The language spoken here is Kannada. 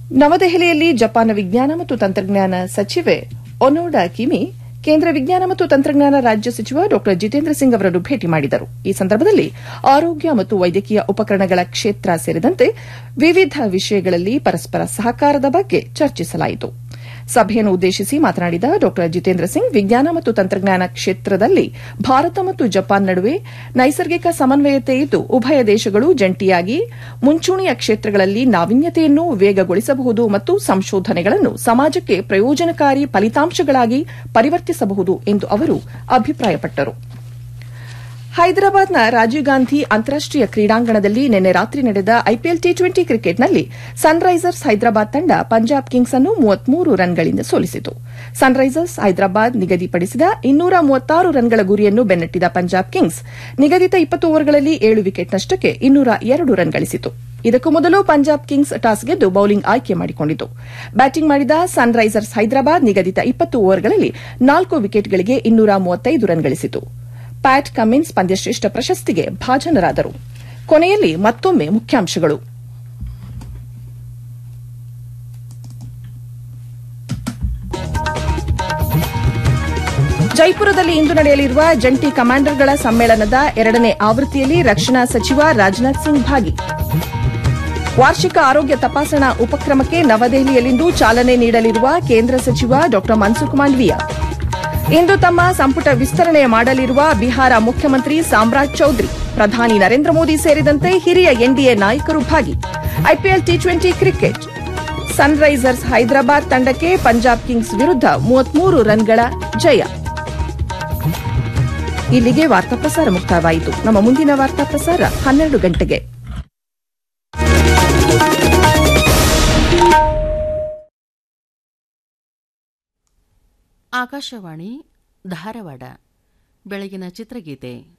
ನವದೆಹಲಿಯಲ್ಲಿ ಜಪಾನ್ ವಿಜ್ಞಾನ ಮತ್ತು ತಂತ್ರಜ್ಞಾನ ಸಚಿವೆ ಒನೋಡಾ ಕಿಮಿ ಕೇಂದ್ರ ವಿಜ್ಞಾನ ಮತ್ತು ತಂತ್ರಜ್ಞಾನ ರಾಜ್ಯ ಸಚಿವ ಡಾ ಜಿತೇಂದ್ರ ಸಿಂಗ್ ಅವರನ್ನು ಭೇಟಿ ಮಾಡಿದರು ಈ ಸಂದರ್ಭದಲ್ಲಿ ಆರೋಗ್ಯ ಮತ್ತು ವೈದ್ಯಕೀಯ ಉಪಕರಣಗಳ ಕ್ಷೇತ್ರ ಸೇರಿದಂತೆ ವಿವಿಧ ವಿಷಯಗಳಲ್ಲಿ ಪರಸ್ಪರ ಸಹಕಾರದ ಬಗ್ಗೆ ಚರ್ಚಿಸಲಾಯಿತು ಸಭೆಯನ್ನು ಉದ್ದೇಶಿಸಿ ಮಾತನಾಡಿದ ಡಾ ಜಿತೇಂದ್ರ ಸಿಂಗ್ ವಿಜ್ಞಾನ ಮತ್ತು ತಂತ್ರಜ್ಞಾನ ಕ್ಷೇತ್ರದಲ್ಲಿ ಭಾರತ ಮತ್ತು ಜಪಾನ್ ನಡುವೆ ನೈಸರ್ಗಿಕ ಸಮನ್ವಯತೆ ಇದ್ದು ಉಭಯ ದೇಶಗಳು ಜಂಟಿಯಾಗಿ ಮುಂಚೂಣಿಯ ಕ್ಷೇತ್ರಗಳಲ್ಲಿ ನಾವೀನ್ಯತೆಯನ್ನು ವೇಗಗೊಳಿಸಬಹುದು ಮತ್ತು ಸಂಶೋಧನೆಗಳನ್ನು ಸಮಾಜಕ್ಕೆ ಪ್ರಯೋಜನಕಾರಿ ಫಲಿತಾಂಶಗಳಾಗಿ ಪರಿವರ್ತಿಸಬಹುದು ಎಂದು ಅವರು ಅಭಿಪ್ರಾಯಪಟ್ಟರು ಹೈದರಾಬಾದ್ನ ರಾಜೀವ್ ಗಾಂಧಿ ಅಂತಾರಾಷ್ಟೀಯ ಕ್ರೀಡಾಂಗಣದಲ್ಲಿ ನಿನ್ನೆ ರಾತ್ರಿ ನಡೆದ ಐಪಿಎಲ್ ಟಿ ಟ್ವೆಂಟಿ ಕ್ರಿಕೆಟ್ನಲ್ಲಿ ಸನ್ರೈಸರ್ಸ್ ಹೈದರಾಬಾದ್ ತಂಡ ಪಂಜಾಬ್ ಕಿಂಗ್ಸ್ ಅನ್ನು ಮೂವತ್ಮೂರು ರನ್ಗಳಿಂದ ಸೋಲಿಸಿತು ಸನ್ರೈಸರ್ಸ್ ಹೈದರಾಬಾದ್ ನಿಗದಿಪಡಿಸಿದ ಇನ್ನೂರ ಮೂವತ್ತಾರು ರನ್ಗಳ ಗುರಿಯನ್ನು ಬೆನ್ನಟ್ಟಿದ ಪಂಜಾಬ್ ಕಿಂಗ್ಸ್ ನಿಗದಿತ ಇಪ್ಪತ್ತು ಓವರ್ಗಳಲ್ಲಿ ಏಳು ವಿಕೆಟ್ ನಷ್ಟಕ್ಕೆ ಇನ್ನೂರ ಎರಡು ರನ್ ಗಳಿಸಿತು ಇದಕ್ಕೂ ಮೊದಲು ಪಂಜಾಬ್ ಕಿಂಗ್ಸ್ ಟಾಸ್ ಗೆದ್ದು ಬೌಲಿಂಗ್ ಆಯ್ಕೆ ಮಾಡಿಕೊಂಡಿತು ಬ್ಯಾಟಿಂಗ್ ಮಾಡಿದ ಸನ್ರೈಸರ್ಸ್ ಹೈದರಾಬಾದ್ ನಿಗದಿತ ಇಪ್ಪತ್ತು ಓವರ್ಗಳಲ್ಲಿ ನಾಲ್ಕು ವಿಕೆಟ್ಗಳಿಗೆ ಇನ್ನೂರ ಮೂವತ್ತೈದು ರನ್ ಗಳಿಸಿತು ಪ್ಯಾಟ್ ಕಮಿನ್ಸ್ ಪಂದ್ಯಶ್ರೇಷ್ಠ ಪ್ರಶಸ್ತಿಗೆ ಭಾಜನರಾದರು ಕೊನೆಯಲ್ಲಿ ಮತ್ತೊಮ್ಮೆ ಮುಖ್ಯಾಂಶಗಳು ಜೈಪುರದಲ್ಲಿ ಇಂದು ನಡೆಯಲಿರುವ ಜಂಟಿ ಕಮಾಂಡರ್ಗಳ ಸಮ್ಮೇಳನದ ಎರಡನೇ ಆವೃತ್ತಿಯಲ್ಲಿ ರಕ್ಷಣಾ ಸಚಿವ ರಾಜನಾಥ್ ಸಿಂಗ್ ಭಾಗಿ ವಾರ್ಷಿಕ ಆರೋಗ್ಯ ತಪಾಸಣಾ ಉಪಕ್ರಮಕ್ಕೆ ನವದೆಹಲಿಯಲ್ಲಿಂದು ಚಾಲನೆ ನೀಡಲಿರುವ ಕೇಂದ್ರ ಸಚಿವ ಡಾ ಮನ್ಸುಖ್ ಮಾಂಡವೀಯ ಇಂದು ತಮ್ಮ ಸಂಪುಟ ವಿಸ್ತರಣೆ ಮಾಡಲಿರುವ ಬಿಹಾರ ಮುಖ್ಯಮಂತ್ರಿ ಸಾಮ್ರಾಜ್ ಚೌಧರಿ ಪ್ರಧಾನಿ ನರೇಂದ್ರ ಮೋದಿ ಸೇರಿದಂತೆ ಹಿರಿಯ ಎನ್ಡಿಎ ನಾಯಕರು ಭಾಗಿ IPL T twenty cricket Sunrisers Hyderabad ತಂಡಕ್ಕೆ ಪಂಜಾಬ್ ಕಿಂಗ್ಸ್ ವಿರುದ್ಧ ಮೂವತ್ಮೂರು ರನ್ಗಳ ಜಯ ಇಲ್ಲಿಗೆ ವಾರ್ತಾ ಪ್ರಸಾರ ಮುಕ್ತಾಯವಾಯಿತು ನಮ್ಮ ಮುಂದಿನ ವಾರ್ತಾ ಪ್ರಸಾರ ಹನ್ನೆರಡು ಗಂಟೆಗೆ ಆಕಾಶವಾಣಿ ಧಾರವಾಡ ಬೆಳಗಿನ ಚಿತ್ರಗೀತೆ